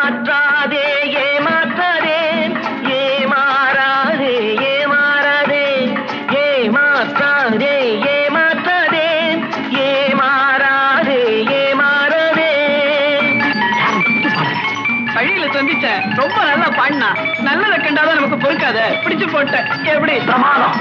ஏமாற்றாதே ஏமாற்றாதே ஏமாறாதே ஏமாறாதே ஏமாற்றாதே ஏமாற்றாதே ஏமாறாதே ஏமாறாதே வழியில சந்திச்சேன் ரொம்ப நல்லா பாடினா நல்லதை கண்டாதான் நமக்கு பொறுக்காத பிடிச்சு போட்டேன் எப்படி பிரமாதம்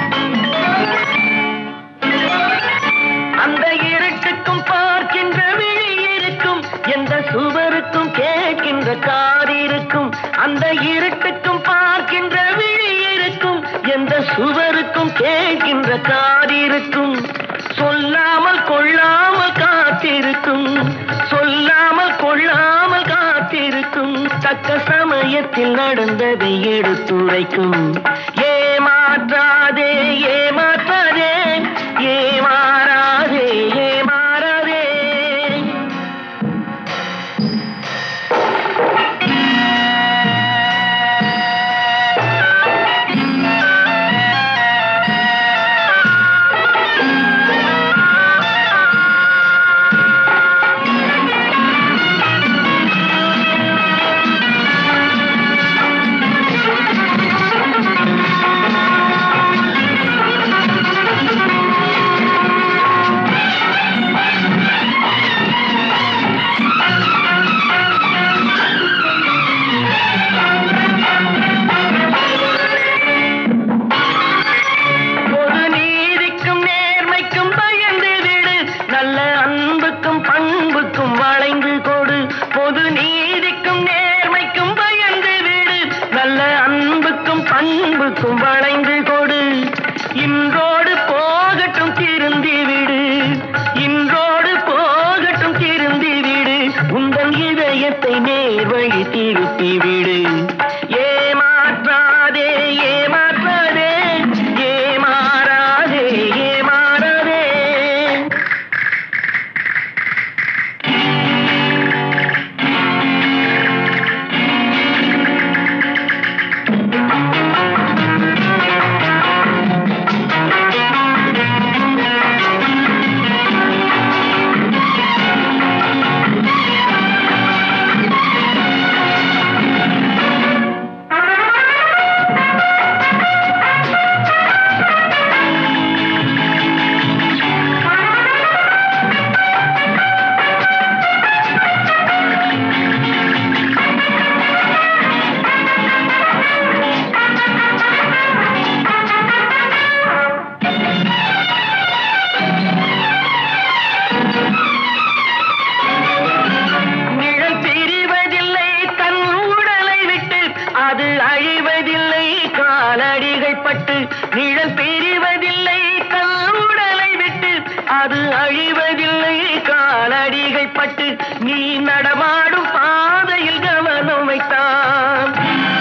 அந்த இருட்டுக்கும் பார்க்கின்ற விழி இருக்கும் எந்த சுவருக்கும் கேட்கின்ற காது இருக்கும் அந்த இருட்டுக்கும் பார்க்கின்ற விழி இருக்கும் எந்த சுவருக்கும் கேட்கின்ற காது இருக்கும் சொல்லாமல் கொள்ளாமல் காத்திருக்கும் சொல்லாமல் கொள்ளாமல் காத்திருக்கும் தக்க சமயத்தில் நடந்ததை எடுத்துரைக்கும் ஏமாற்றாதே ஏமாற்றாதே ஏமாறாதே ஏமாறாதே பொது நீதிக்கும் நேர்மைக்கும் பயந்து விடு நல்ல அன்புக்கும் பண்புக்கும் வளைந்து கொடு பொது நீதிக்கும் நேர்மைக்கும் பயந்து விடு நல்ல அன்புக்கும் பண்புக்கும் வளைந்து கொடு இன்றோடு போகட்டும் திருந்தி விடு இன்றோடு போகட்டும் திருந்தி விடு உந்தன் இதயத்தை நேர்வழி திருப்பி விடு ஏமாற்றாதே ஏமாற்றாதே ஏமாறாதே ஏமாறாதே நிழல் பிரிவதில்லை தன் உடலை விட்டு அது அழிவதில்லை காலடிகள் பட்டு நிழல் பிரிவதில்லை தன் உடலை விட்டு அது அழிவதில்லை காலடிகள் பட்டு நீ நடமாடும் பாதையில் கவனம் வைத்தான்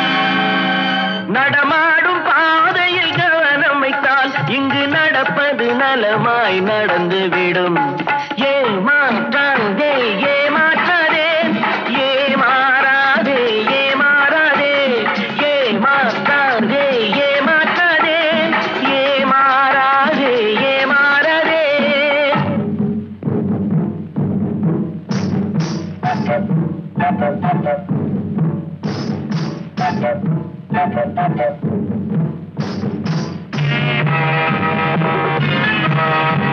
நடமாடும் பாதையில் கவனம் வைத்தால் இங்கு நடப்பது நலமாய் நடந்துவிடும் ஏமாற்றாதே ஏமாற்றாதே ஏமாறாதே ஏமாறாதே ஏமாற்றாதே ஏமாற்றாதே ஏமாறாதே ஏமாறாதே Thank you.